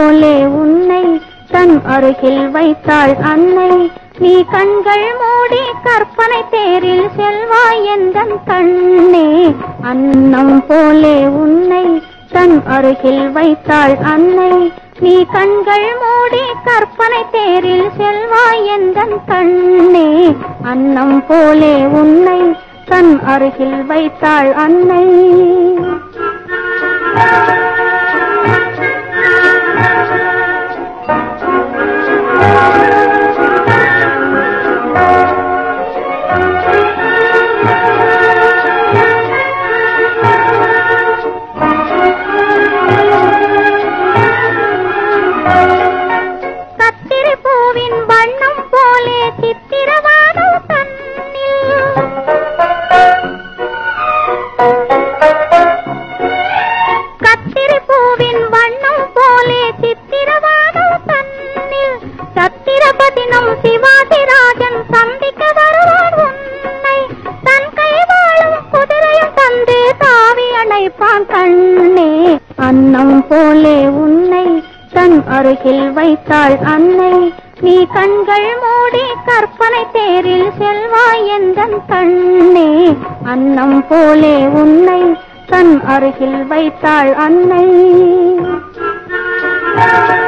போலே உன்னை தன் அருகில் வைத்தாள் அன்னை நீ கண்கள் மூடி கற்பனை தேரில் செல்வாய் எந்தன் கண்ணே அன்னம் போலே உன்னை தன் அருகில் வைத்தாள் அன்னை நீ கண்கள் மூடி கற்பனை தேரில் செல்வாய் எந்தன் கண்ணே அன்னம் போலே உன்னை தன் அருகில் வைத்தாள் அன்னை கத்திரி பூவின் வண்ணம் போலே சித்திரவானம் தன்னில் கத்திரி பூவின் வண்ணம் போலே சித்திரவானம் தன்னில் சத்திரபதினம் சிவாஜிராஜன் சந்திக்க வருவான் உன்னை தன் கை வாழும் குதிரையும் தந்து தாவி அணைப்பான் கண்ணே அன்னம் போலே உன்னை தன் அருகில் வைத்தாள் அன்னை நீ கண்கள் மூடி கற்பனை தேரில் செல்வாய் எந்தன் கண்ணே அன்னம் போலே உன்னை தன் அருகில் வைத்தாள் அன்னை